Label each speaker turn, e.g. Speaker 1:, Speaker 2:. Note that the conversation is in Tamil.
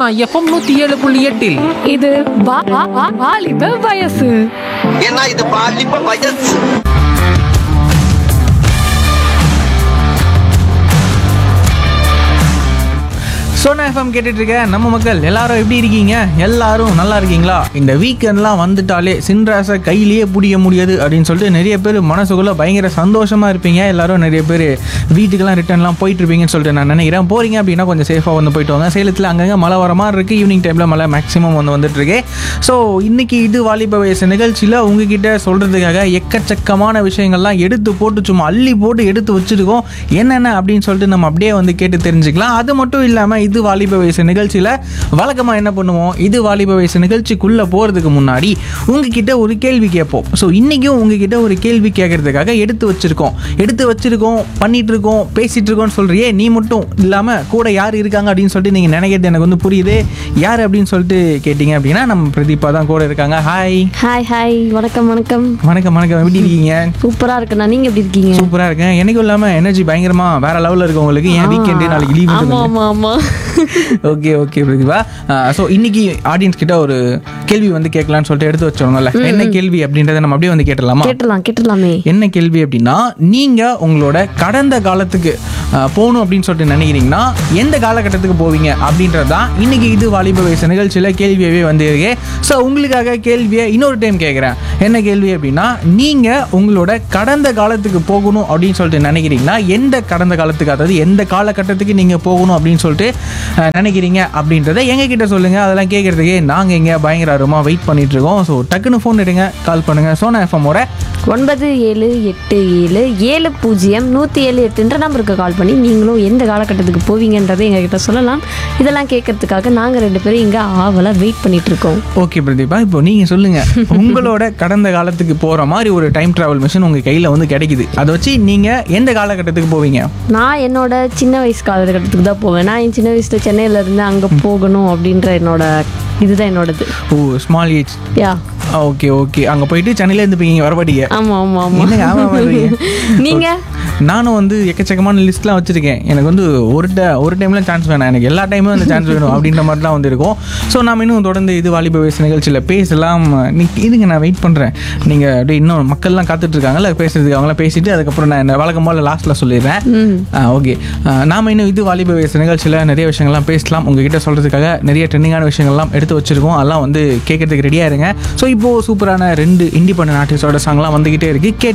Speaker 1: சோனா எஃப்எம் நூத்தி ஏழு புள்ளி எட்டில்
Speaker 2: இது வா- வா- வா- வாலிப வயசு
Speaker 3: ஏன்னா இது பாலிப்ப வயசு
Speaker 4: சோனா எஃப்எம் கேட்டுட்டு இருக்க நம்ம மக்கள் எல்லாரும் எப்படி இருக்கீங்க எல்லாரும் நல்லா இருக்கீங்களா இந்த வீக்கெண்ட்லாம் வந்துட்டாலே சின்ராசை கையிலேயே பிடிக்க முடியாது அப்படின்னு சொல்லிட்டு நிறைய பேர் மனசுக்குள்ள பயங்கர சந்தோஷமா இருப்பீங்க எல்லாரும் நிறைய பேர் வீட்டுக்கெல்லாம் ரிட்டர்ன்லாம் போயிட்டு இருப்பீங்கன்னு சொல்லிட்டு நான் நினைக்கிறேன் போறீங்க அப்படின்னா கொஞ்சம் சேஃபாக வந்து போயிட்டு வாங்க சேலத்தில் அங்கங்கே மழை வர மாதிரி இருக்கு ஈவினிங் டைமில் மழை மேக்ஸிமம் வந்து வந்துட்டு இருக்கு ஸோ இன்னைக்கு இது வாலிப வயசு நிகழ்ச்சியில் உங்ககிட்ட சொல்றதுக்காக எக்கச்சக்கமான விஷயங்கள்லாம் எடுத்து போட்டு சும்மா அள்ளி போட்டு எடுத்து வச்சிருக்கோம் என்னென்ன அப்படின்னு சொல்லிட்டு நம்ம அப்படியே வந்து கேட்டு தெரிஞ்சுக்கலாம் அது மட்டும் இல்லாமல் இது வாலிப வயசு நிகழ்ச்சியில் வழக்கமாக என்ன பண்ணுவோம் இது வாலிப வயசு நிகழ்ச்சிக்குள்ளே போகிறதுக்கு முன்னாடி உங்ககிட்ட ஒரு கேள்வி கேட்போம் ஸோ இன்றைக்கும் உங்ககிட்ட ஒரு கேள்வி கேட்கறதுக்காக எடுத்து வச்சிருக்கோம் எடுத்து வச்சிருக்கோம் பண்ணிட்டு இருக்கோம் பேசிட்டு இருக்கோம்னு சொல்றியே நீ மட்டும் இல்லாமல் கூட யார் இருக்காங்க அப்படின்னு சொல்லிட்டு நீங்கள் நினைக்கிறது எனக்கு வந்து புரியுது யார் அப்படின்னு சொல்லிட்டு கேட்டிங்க அப்படின்னா நம்ம பிரதீபா தான் கூட இருக்காங்க ஹாய்
Speaker 2: ஹாய் ஹாய் வணக்கம் வணக்கம்
Speaker 4: வணக்கம் வணக்கம் எப்படி இருக்கீங்க
Speaker 2: சூப்பரா இருக்குண்ணா நீங்க எப்படி இருக்கீங்க
Speaker 4: சூப்பரா இருக்கேன் எனக்கும் இல்லாம எனர்ஜி பயங்கரமா வேற லெவல்ல இருக்கு உங்களுக்கு ஏன் வீக்கெண்டு நாளைக்கு லீவ்
Speaker 2: ஆமா ஆமா ஆமா
Speaker 4: ஓகே ஓகே பிரதிபா ஸோ இன்னைக்கு ஆடியன்ஸ் கிட்ட ஒரு கேள்வி வந்து கேட்கலாம்னு சொல்லிட்டு எடுத்து வச்சோம்ல என்ன கேள்வி அப்படின்றத நம்ம அப்படியே வந்து கேட்டலாமா
Speaker 2: கேட்டலாம் கேட்டலாமே
Speaker 4: என்ன கேள்வி அப்படின்னா நீங்க உங்களோட கடந்த காலத்துக்கு அஹ், போகணும் அப்படின்னு சொல்லிட்டு நினைக்கிறீங்கன்னா எந்த காலகட்டத்துக்கு போவீங்க அப்படின்றது தான் இன்னைக்கு இது வாலிப வயசு நிகழ்ச்சியில் கேள்வியவே வந்திருக்கு ஸோ உங்களுக்காக கேள்வியை இன்னொரு டைம் கேட்குறேன் என்ன கேள்வி அப்படின்னா நீங்க உங்களோட கடந்த காலத்துக்கு போகணும் அப்படின்னு சொல்லிட்டு நினைக்கிறீங்கன்னா எந்த கடந்த காலத்துக்கு அதாவது எந்த காலகட்டத்துக்கு நீங்க போகணும் அப்படின்னு சொல்லிட்டு அஹ், நினைக்கிறீங்க அப்படின்றத எங்க கிட்ட சொல்லுங்க அதெல்லாம் கேட்கறதுக்கு நாங்க இங்க பயங்கர ஆர்வமா வெயிட் பண்ணிட்டு இருக்கோம் ஸோ டக்குன்னு ஃபோன் எடுங்க கால் பண்ணுங்க சோனா எஃப்எம்மோட
Speaker 2: ஒன்பது ஏழு எட்டு ஏழு ஏழு பூஜ்ஜியம் நூற்றி ஏழு எட்டுன்ற நம்பருக்கு கால் பண்ணி நீங்களும் எந்த காலகட்டத்துக்கு போவீங்கன்றதை எங்ககிட்ட சொல்லலாம் இதெல்லாம் கேட்கறதுக்காக நாங்கள் ரெண்டு பேரும் இங்கே ஆவலாக வெயிட் பண்ணிட்டு இருக்கோம்
Speaker 4: ஓகே பிரதீபா இப்போ நீங்க சொல்லுங்க உங்களோட கடந்த காலத்துக்கு போற மாதிரி ஒரு டைம் டிராவல் மிஷின் உங்க கையில வந்து கிடைக்குது அதை வச்சு நீங்க எந்த காலகட்டத்துக்கு போவீங்க
Speaker 2: நான் என்னோட சின்ன வயசு காலகட்டத்துக்கு தான் போவேன் நான் என் சின்ன வயசுல சென்னையில இருந்து அங்கே போகணும் அப்படின்ற என்னோட இதுதான் என்னோடது
Speaker 4: oh small age
Speaker 2: yeah
Speaker 4: okay okay அங்க போயிட்டு சென்னையில இருந்து போய் வரப்படிங்க
Speaker 2: ஆமா ஆமா ஆமா
Speaker 4: என்னங்க ஆமா ஆமான்றீங்க?
Speaker 2: நீங்க
Speaker 4: நானும் வந்து எக்கச்சக்கமான லிஸ்ட்லாம் வச்சிருக்கேன் எனக்கு வந்து ஒரு ட ஒரு டைம்ல சான்ஸ் வேணாம் எனக்கு எல்லா டைமும் அந்த சான்ஸ் வேணும் அப்படின்ற மாதிரி தான் வந்து இருக்கும் ஸோ நாம இன்னும் தொடர்ந்து இது வாலிப வயசு நிகழ்ச்சியில் பேசலாம் நீ இதுங்க நான் வெயிட் பண்ணுறேன் நீங்கள் அப்படியே இன்னும் மக்கள்லாம் காத்துட்டு இருக்காங்கல்ல பேசுறதுக்கு அவங்களாம் பேசிட்டு அதுக்கப்புறம் நான் என்ன வழக்கம் போல் லாஸ்ட்டில் சொல்லிடுறேன் ஓகே நாம இன்னும் இது வாலிப வயசு நிகழ்ச்சியில் நிறைய விஷயங்கள்லாம் பேசலாம் உங்ககிட்ட சொல்கிறதுக்காக நிறைய ட்ரெண்டிங்கான விஷயங்கள்லாம் எடுத்து வச்சிருக்கோம் அதெல்லாம் வந்து கேட்கறதுக்கு ரெடியாக இருங்க ஸோ இப்போது சூப்பரான ரெண்டு இண்டிபெண்டன்ட் ஆர்டிஸ்டோட சாங்லாம் வந்துக்கிட்டே இருக்கு கேட்டு